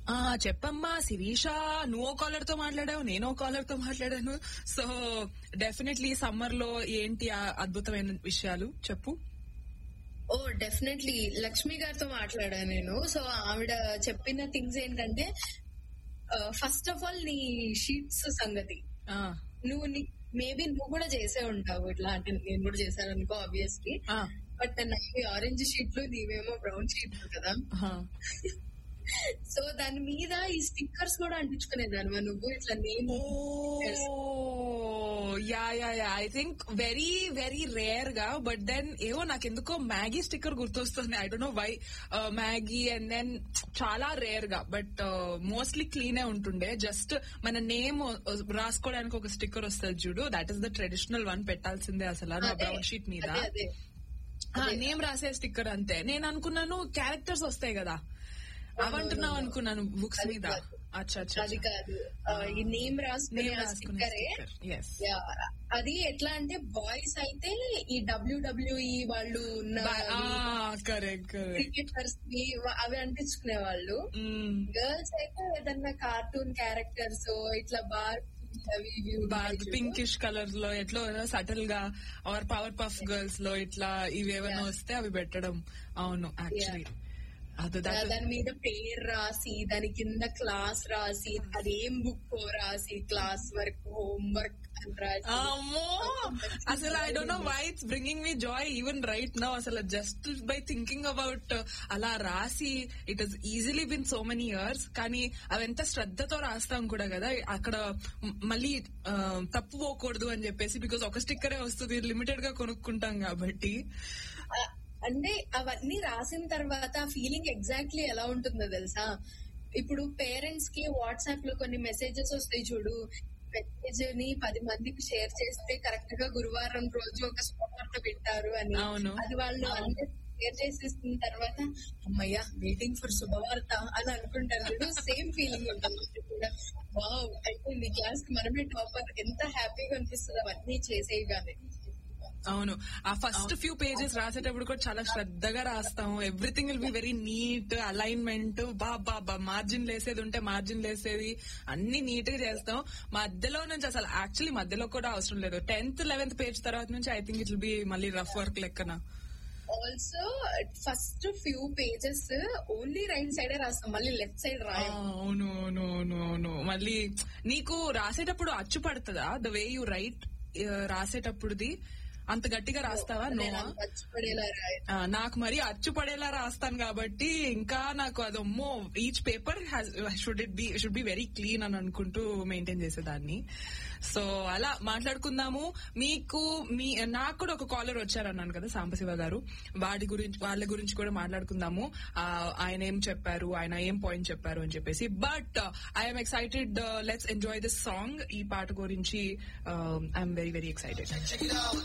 ఆ చెప్పమ్మా శిరీష నువ్వో కాలర్ తో మాట్లాడావు నేనో కాలర్ తో మాట్లాడాను సో డెఫినెట్లీ సమ్మర్ లో ఏంటి ఆ అద్భుతమైన విషయాలు చెప్పు ఓ డెఫినెట్లీ లక్ష్మి గారితో మాట్లాడా నేను సో ఆవిడ చెప్పిన థింగ్స్ ఏంటంటే ఫస్ట్ ఆఫ్ ఆల్ నీ షీట్స్ సంగతి ఆ, నువ్వు మేబీ నువ్వు కూడా చేసే ఉంటావు ఇట్లా అంటే నేను కూడా చేశాను అనుకో ఆబ్వియస్లీ ఆ, బట్ నావి ఆరెంజ్ షీట్లు నీవేమో బ్రౌన్ షీట్లు కదా ఆ. సో దాని మీద ఈ స్టిక్కర్స్ కూడా అంటించుకునేదాన్ని నువ్వు ఇట్లా నేను yeah yeah yeah I think very very rare గా బట్ దెన్ ఏవో నాకెందుకో మ్యాగీ స్టిక్కర్ గుర్తొస్తుంది I don't know why Maggi and then చాలా రేర్ గా బట్ మోస్ట్లీ క్లీనే ఉంటుండే జస్ట్ మన నేమ్ రాసుకోవడానికి ఒక స్టిక్కర్ వస్తుంది చూడు that is the traditional one పెట్టాల్సిందే అసలు ఆ అదే, బ్రౌన్ షీట్ మీద అదే అదే నేమ్ రాసే స్టిక్కర్ అంతే నేను అనుకున్నాను క్యారెక్టర్స్ వస్తాయి కదా అవంటున్నావు అనుకున్నాను బుక్స్ మీద కాదు. అచ్చా అచ్చా అది కాదు ఆ, ఈ నేమ్ రాసుకునే నేమ్ ఆ రాసుకునే స్టిక్కరే ఎస్ Yeah. అది ఎట్లా అంటే బాయ్స్ అయితే ఈ డబ్ల్యూడబ్ల్యూఈ వాళ్ళు ఉన్న కరెక్ట్ కరెక్ట్ క్రికెటర్స్ అవి అంటించుకునే వాళ్ళు గర్ల్స్ అయితే ఏదన్నా కార్టూన్ క్యారెక్టర్స్ ఇట్లా బార్ అవి ఇవి ఉంటాయి చూడు. పింకిష్ కలర్ లో ఎట్లా సటిల్ గా ఆర్ పవర్ పఫ్ గర్ల్స్ లో ఇట్లా ఇవేమైనా వస్తే అవి పెట్టడం అవును యాక్చువల్లీ అది ఆ, దాని మీద పేరు రాసి దాని కింద క్లాస్ రాసి అదేం బుక్ రాసి క్లాస్ వర్క్ హోంవర్క్ అని రాసి అమ్మో అసలు I don't know why it's bringing me joy even right now అసలు జస్ట్ బై థింకింగ్ అబౌట్ అలా రాసి it is easily been so many years కానీ అవి ఎంత శ్రద్ధతో రాస్తాం కూడా కదా అక్కడ మ్- మళ్ళీ ఆ, తప్పు పోకూడదు అని చెప్పేసి బికాస్ ఒక స్టిక్కరే వస్తుంది లిమిటెడ్ గా కొనుక్కుంటాం కాబట్టి ఆ, అంటే అవన్నీ రాసిన తర్వాత ఆ ఫీలింగ్ ఎగ్జాక్ట్లీ ఎలా ఉంటుందో తెలుసా ఇప్పుడు పేరెంట్స్ కి వాట్సాప్ లో కొన్ని మెసేజెస్ వస్తాయి చూడు మెసేజ్ ని పది మందికి షేర్ చేస్తే కరెక్ట్ గా గురువారం రోజు ఒక శుభవార్త పెట్టారు అని అవును. అది వాళ్ళు అందరూ షేర్ చేసేసిన తర్వాత అమ్మయ్యా వెయిటింగ్ ఫర్ శుభవార్త అని అనుకుంటారు చూడు సేమ్ ఫీలింగ్ ఉంటుంది నాకు కూడా వావ్ అయితే నీ క్లాస్ కి మనమే టాపర్ ఎంత హ్యాపీగా అనిపిస్తుంది అవన్నీ చేసేయగానే అవును ఆ ఫస్ట్ ఫ్యూ పేజెస్ రాసేటప్పుడు కూడా చాలా శ్రద్ధగా రాస్తాము everything will be very neat alignment బా బా బా మార్జిన్ లేసేది ఉంటే మార్జిన్ లేసేది అన్ని నీట్ గా చేస్తాం మధ్యలో నుంచి అసలు యాక్చువల్లీ మధ్యలో కూడా అవసరం లేదు టెన్త్ లెవెన్త్ పేజ్ తర్వాత నుంచి I think it will be మళ్ళీ రఫ్ వర్క్ లెక్కన also first few pages only right సైడే రాస్తాం మళ్ళీ లెఫ్ట్ సైడ్ ఆ, రాయం అవును అవును అవును అవును మళ్ళీ నీకు రాసేటప్పుడు అచ్చు పడుతుందా ద వే యూ రైట్ రాసేటప్పుడుది అంత గట్టిగా రాస్తావా నేను నోవా అంత పచ్చిపడేలా రాయను ఆ, నాకు మరి అచ్చు పడేలా రాస్తాను కాబట్టి ఇంకా నాకు అదమ్మో each paper should it be should be very clean అని అనుకుంటూ మెయింటైన్ చేసేదాన్ని సో అలా మాట్లాడుకుందాము మీకు మీ నాకు కూడా ఒక కాలర్ వచ్చారన్నాను కదా సాంబశివ గారు వాడి గురించి వాళ్ళ గురించి కూడా మాట్లాడుకుందాము ఆ, ఆయన ఏం చెప్పారు ఆయన ఏం పాయింట్ చెప్పారు అని చెప్పేసి but I'm excited let's enjoy this song ఈ పాట గురించి ఐఎమ్ వెరీ వెరీ ఎక్సైటెడ్